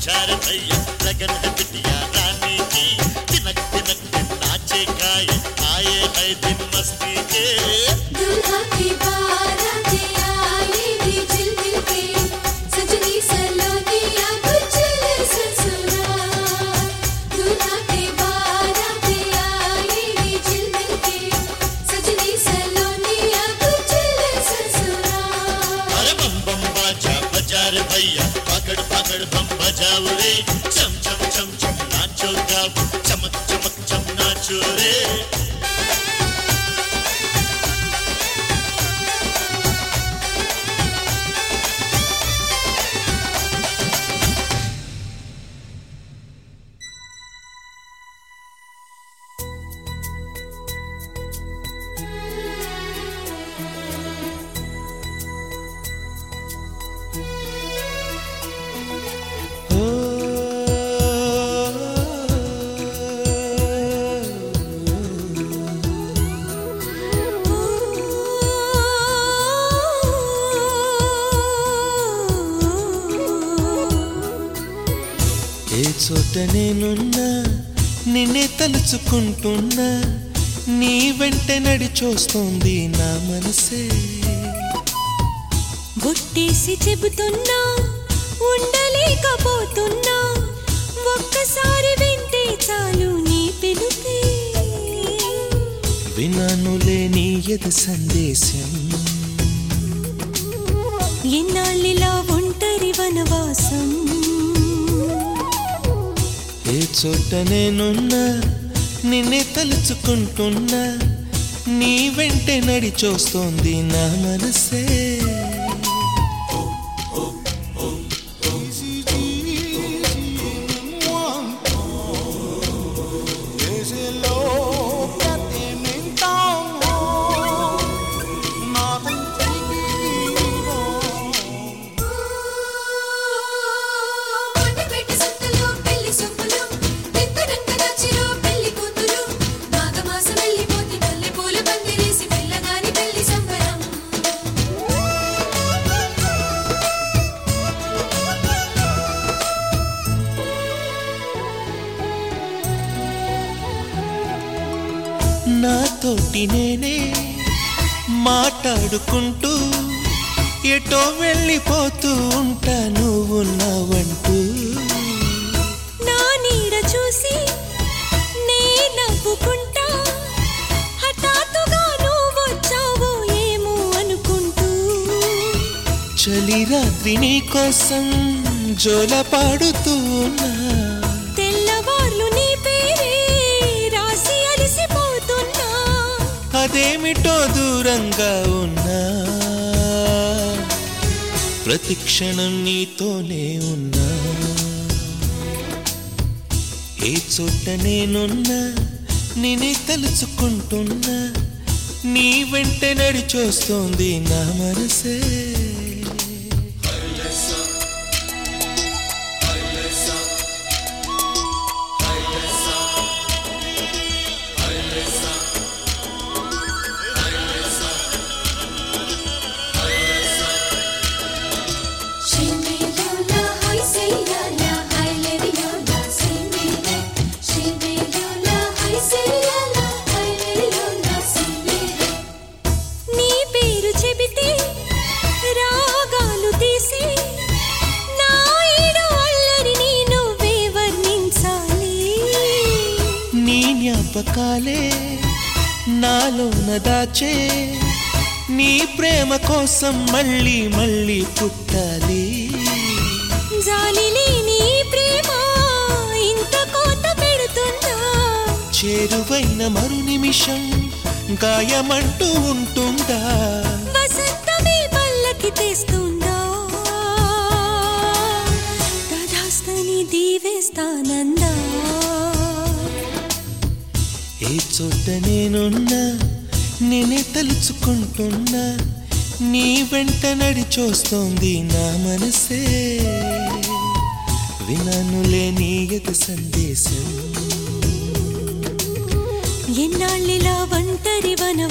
बजार भैया लगन है बिटिया रानी की तिनक तिनक दिन नाचे गाए आए है दिन मस्ती के दुल्हा की बारात आई रे झिलमिल के सजनी सलोनी अब चले ससुराल दुल्हा की बारात आई रे झिलमिल के सजनी सलोनी अब चले ससुराल अरे बम बम बाजा बजार भैया पाकड़ पाकड़ बम बजाओ रे चम चम चम चम नाचो गाओ चमक चमक चम नाचो रे ఏ చోట నేనున్నా నిన్నే తలుచుకుంటున్నా నీ వెంట నడిచోస్తోంది నా మనసే బొట్టేసి చెబుతున్నా ఉండలేకపోతున్నా ఒక్కసారి వింటే చాలు నీ పిలుపే వినానులే నీ ఎదు సందేశం ఎన్నాళ్ళిలా ఒంటరి వనవాసం ఏ చోట నేనున్నా నిన్నే తలుచుకుంటున్నా నీ వెంటే నడిచోస్తోంది నా మనసే కొండపెట్టి సుత్తలు పెళ్లి సొప్పులు ఎత్తరంగ నచ్చిరో పెళ్లి కూతురు మాఘమాసం వెళ్ళిపోతే మల్లె పూల పందిరేసి పిల్లగాని పెళ్లి సంబరం నాతోటి నేనే మాట్లాడుకుంటూ ఎటో వెళ్ళిపోతూ ఉంటా నువ్వు నావంటూ నా నీడ చూసి నే నవ్వుకుంటా హఠాత్తుగా నువ్వు వచ్చావో ఏమో అనుకుంటూ చలి రాత్రి నీ కోసం జోల పాడుతూ ఉన్నా తెల్లవార్లు నీ పేరే రాసి అలసిపోతున్నా అదేమిటో దూరంగా ఉన్నా ప్రతి క్షణం నీతోనే ఉన్నా ఏ చోట నేనున్నా నేనే తలుచుకుంటున్నా నీ వెంట నడిచోస్తోంది నా మనసే Shimmeyola, hi Seyala, hi Leriyola, Simmere. Shimmeyola, hi Seyala, hi Leriyola, Simmere. నీ పేరు చెబితే రాగాలు తీసి నా ఈడు అల్లరిని నువ్వే వర్ణించాలి నీ జ్ఞాపకాలే నాలోన దాచే నీ ప్రేమ కోసం మళ్ళీ మళ్ళీ పుట్టాలి జాలి లేని ఈ ప్రేమ ఇంత కోత పెడుతుందా చేరువైన మరు నిమిషం గాయమంటూ ఉంటుందా వసంతమే పల్లకి తెస్తుందా తదాస్తని దీవేస్తానందా ఏ చోట నేనున్నా నేనే తలుచుకుంటున్నా నీ వెంట నడిచోస్తోంది నా మనసే వినానులే నీ ఎదు సందేశం ఎన్నాళ్ళిలా ఒంటరి వనవాసం